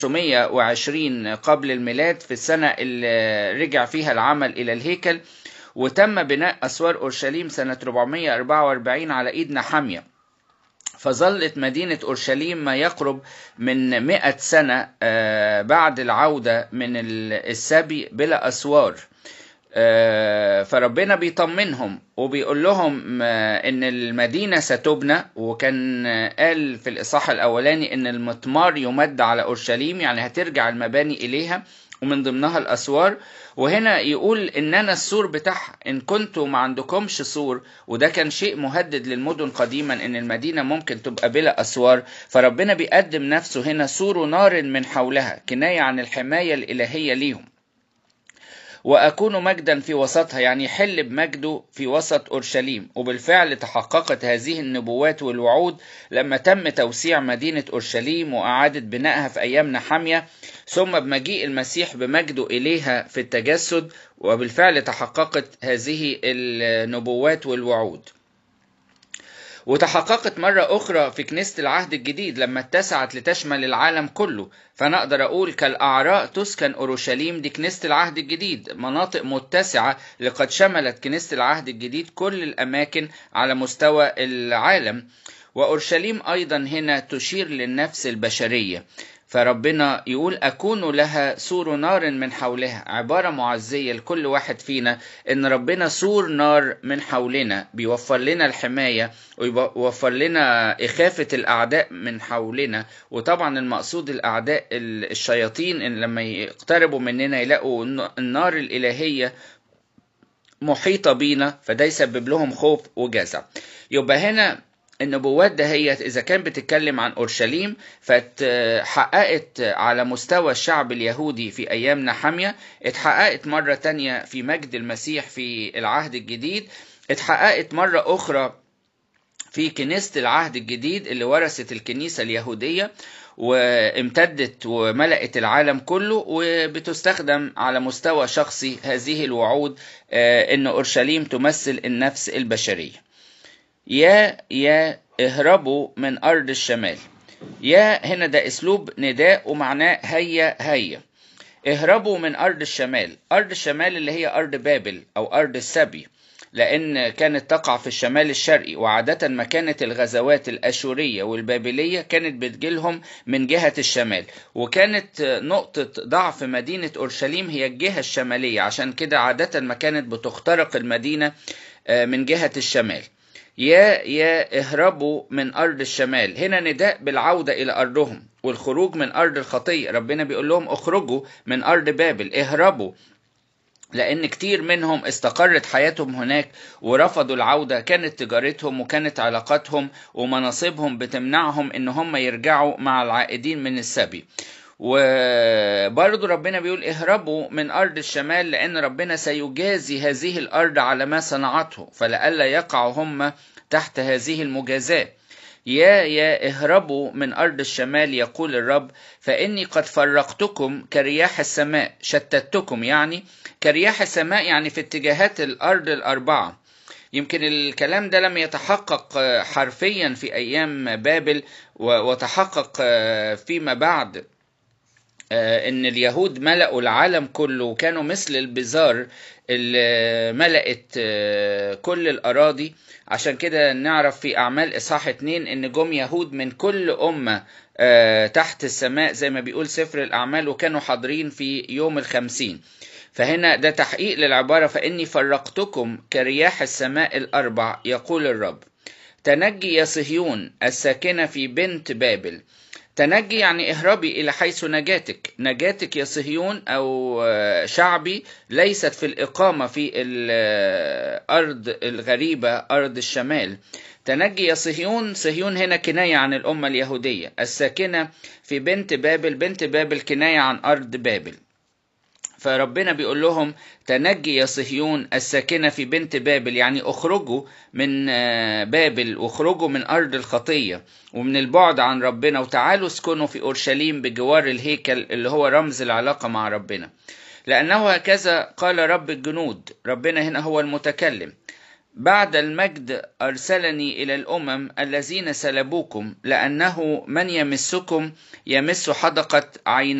520 قبل الميلاد في السنة اللي رجع فيها العمل إلى الهيكل وتم بناء أسوار أورشليم سنة 444 على إيد نحمية فظلت مدينة أورشليم ما يقرب من مئة سنة بعد العودة من السبي بلا أسوار فربنا بيطمنهم وبيقول لهم ان المدينه ستبنى وكان قال في الاصحاح الاولاني ان المطمار يمد على اورشليم يعني هترجع المباني اليها ومن ضمنها الاسوار وهنا يقول ان انا السور بتاعها ان كنتوا ما عندكمش سور وده كان شيء مهدد للمدن قديما ان المدينه ممكن تبقى بلا اسوار فربنا بيقدم نفسه هنا سور نار من حولها كنايه عن الحمايه الالهيه ليهم وأكون مجدا في وسطها يعني يحل بمجده في وسط أورشليم وبالفعل تحققت هذه النبوات والوعود لما تم توسيع مدينة أورشليم وإعادة بنائها في أيام نحمية ثم بمجيء المسيح بمجده إليها في التجسد وبالفعل تحققت هذه النبوات والوعود وتحققت مرة أخرى في كنيسة العهد الجديد لما اتسعت لتشمل العالم كله فأنا أقدر أقول كالأعراء تسكن أورشليم دي كنيسة العهد الجديد مناطق متسعة لقد شملت كنيسة العهد الجديد كل الأماكن على مستوى العالم وأورشليم أيضا هنا تشير للنفس البشرية فربنا يقول أكون لها سور نار من حولها عبارة معزية لكل واحد فينا إن ربنا سور نار من حولنا بيوفر لنا الحماية ويوفر لنا إخافة الأعداء من حولنا وطبعا المقصود الأعداء الشياطين إن لما يقتربوا مننا يلاقوا النار الإلهية محيطة بينا فده يسبب لهم خوف وجزع يبقى هنا النبوات دهيت إذا كان بتتكلم عن أورشليم فاتحققت على مستوى الشعب اليهودي في أيام نحمية اتحققت مرة تانية في مجد المسيح في العهد الجديد اتحققت مرة أخرى في كنيسة العهد الجديد اللي ورثت الكنيسة اليهودية وامتدت وملأت العالم كله وبتستخدم على مستوى شخصي هذه الوعود ان اورشليم تمثل النفس البشريه يا يا اهربوا من أرض الشمال يا هنا ده أسلوب نداء ومعناه هيا هيا اهربوا من أرض الشمال أرض الشمال اللي هي أرض بابل أو أرض السبي لأن كانت تقع في الشمال الشرقي وعادة ما كانت الغزوات الأشورية والبابلية كانت بتجيلهم من جهة الشمال وكانت نقطة ضعف مدينة أورشليم هي الجهة الشمالية عشان كده عادة ما كانت بتخترق المدينة من جهة الشمال يا يا اهربوا من أرض الشمال هنا نداء بالعودة إلى أرضهم والخروج من أرض الخطية ربنا بيقول لهم اخرجوا من أرض بابل اهربوا لأن كتير منهم استقرت حياتهم هناك ورفضوا العودة كانت تجارتهم وكانت علاقاتهم ومناصبهم بتمنعهم إن هم يرجعوا مع العائدين من السبي وبرضه ربنا بيقول اهربوا من أرض الشمال لأن ربنا سيجازي هذه الأرض على ما صنعته فلئلا يقعوا هم تحت هذه المجازاة يا يا اهربوا من أرض الشمال يقول الرب فإني قد فرقتكم كرياح السماء شتتكم يعني كرياح السماء يعني في اتجاهات الأرض الأربعة يمكن الكلام ده لم يتحقق حرفيا في أيام بابل وتحقق فيما بعد ان اليهود ملأوا العالم كله وكانوا مثل البزار اللي ملأت كل الأراضي عشان كده نعرف في أعمال إصحاح اتنين إن جم يهود من كل أمة تحت السماء زي ما بيقول سفر الأعمال وكانوا حاضرين في يوم الخمسين فهنا ده تحقيق للعبارة فإني فرقتكم كرياح السماء الأربع يقول الرب تنجي يا صهيون الساكنة في بنت بابل تنجي يعني اهربي إلى حيث نجاتك نجاتك يا صهيون أو شعبي ليست في الإقامة في الأرض الغريبة أرض الشمال تنجي يا صهيون صهيون هنا كناية عن الأمة اليهودية الساكنة في بنت بابل بنت بابل كناية عن أرض بابل فربنا بيقول لهم تنجي يا صهيون الساكنة في بنت بابل يعني اخرجوا من بابل واخرجوا من أرض الخطية ومن البعد عن ربنا وتعالوا اسكنوا في أورشليم بجوار الهيكل اللي هو رمز العلاقة مع ربنا لأنه هكذا قال رب الجنود ربنا هنا هو المتكلم بعد المجد أرسلني إلى الأمم الذين سلبوكم لأنه من يمسكم يمس حدقة عين